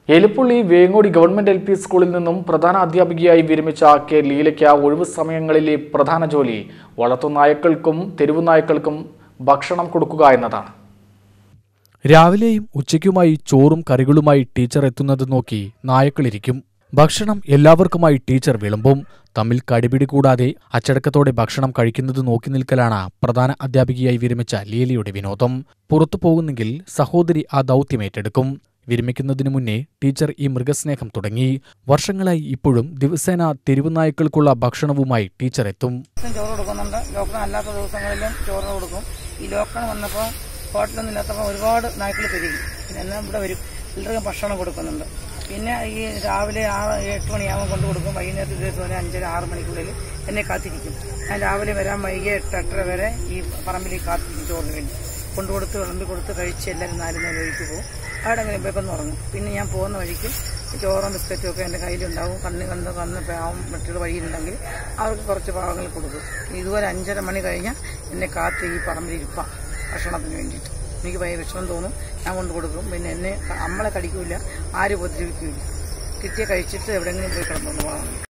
എലിപ്പുള്ളി Vengodi government L P സ്കൂളിൽ നിന്നും പ്രധാന അധ്യാപികയായി വിരമിച്ച കെ ലീലയ്ക്ക് ഒഴിവ് സമയങ്ങളിലെ പ്രധാന ജോലി വളർത്തുനായ്ക്കൾക്കും തെരുവു നായ്ക്കൾക്കും ഭക്ഷണം കൊടുക്കുക എന്നതാണ് രാവിലെയും ഉച്ചയ്ക്കുമായി ചോറും കറികളുമായി ടീച്ചർ എത്തുന്നത് നോക്കി നായക്കളിരിക്കും ഭക്ഷണം എല്ലാവർക്കുമായി ടീച്ചർ വിളമ്പും തമ്മിൽ കടിപിടി കൂടാതെ അച്ചടക്കത്തോടെ ഭക്ഷണം കഴിക്കുന്നത് നോക്കി നിൽക്കലാണ് പ്രധാന അധ്യാപികയായി വിരമിച്ച ലീലയുടെ വിനോദം പുറത്തു പോകുന്നെങ്കിൽ സഹോദരി ആ ദൗത്യം ഏറ്റെടുക്കും വിരമിക്കുന്നതിനു മുന്നേ ടീച്ചർ ഈ മൃഗസ്നേഹം തുടങ്ങി വർഷങ്ങളായി ഇപ്പോഴും ദിവസേന തെരുവുനായ്ക്കൾക്കുള്ള ഭക്ഷണവുമായി ടീച്ചർ എത്തും ദിവസം ചോറ് കൊടുക്കുന്നുണ്ട് ലോക്ക്ഡൌൺ അല്ലാത്ത ദിവസങ്ങളിലും ചോറ് കൊടുക്കും ഈ ലോക്ക്ഡൌൺ വന്നപ്പോൾ ഹോട്ടലൊന്നും ഇല്ലാത്തപ്പോൾ ഒരുപാട് നായ്ക്കൾ പെരുകി പിന്നെ എല്ലാം ഇവിടെ വരും എല്ലാവർക്കും ഭക്ഷണം കൊടുക്കുന്നുണ്ട് പിന്നെ ഈ രാവിലെ ആറ് എട്ട് മണിയാകുമ്പോൾ കൊണ്ടു കൊടുക്കും വൈകുന്നേരത്തെ ഇതേ വരെ അഞ്ചര ആറ് മണിക്കുള്ളിൽ എന്നെ കാത്തിരിക്കും ഞാൻ രാവിലെ വരാൻ വൈകിയ എട്ട് എട്ടര വരെ ഈ പറമ്പിൽ കാത്തിരിക്കും ചോറിന് വേണ്ടി കൊണ്ടുകൊടുത്ത് വിളമ്പി കൊടുത്ത് കഴിച്ച് എല്ലാവരും നാല് നേരം ഒഴിക്ക് പോകും അവിടെ അങ്ങനെ പോയിപ്പം ഉറങ്ങും പിന്നെ ഞാൻ പോകുന്ന വഴിക്ക് ചോറും ബിസ്ക്കറ്റും ഒക്കെ എൻ്റെ കയ്യിലുണ്ടാവും കണ്ണ് കണ്ട് കണ്ണ് പാവം മറ്റുള്ള വഴിയിലുണ്ടെങ്കിൽ അവർക്ക് കുറച്ച് പാവങ്ങൾ കൊടുക്കും ഇതുപോലെ അഞ്ചര മണി കഴിഞ്ഞാൽ എന്നെ കാത്ത് ഈ പറമ്പിലിരിപ്പാം ഭക്ഷണത്തിന് വേണ്ടിയിട്ട് എനിക്ക് ഭയ വിഷമം തോന്നും ഞാൻ കൊണ്ട് കൊടുക്കും പിന്നെ എന്നെ നമ്മളെ കടിക്കൂല ആരും ഉപദ്രവിക്കില്ല കിട്ടിയ കഴിച്ചിട്ട് എവിടെയെങ്കിലും പോയി കിടന്നു പോകണം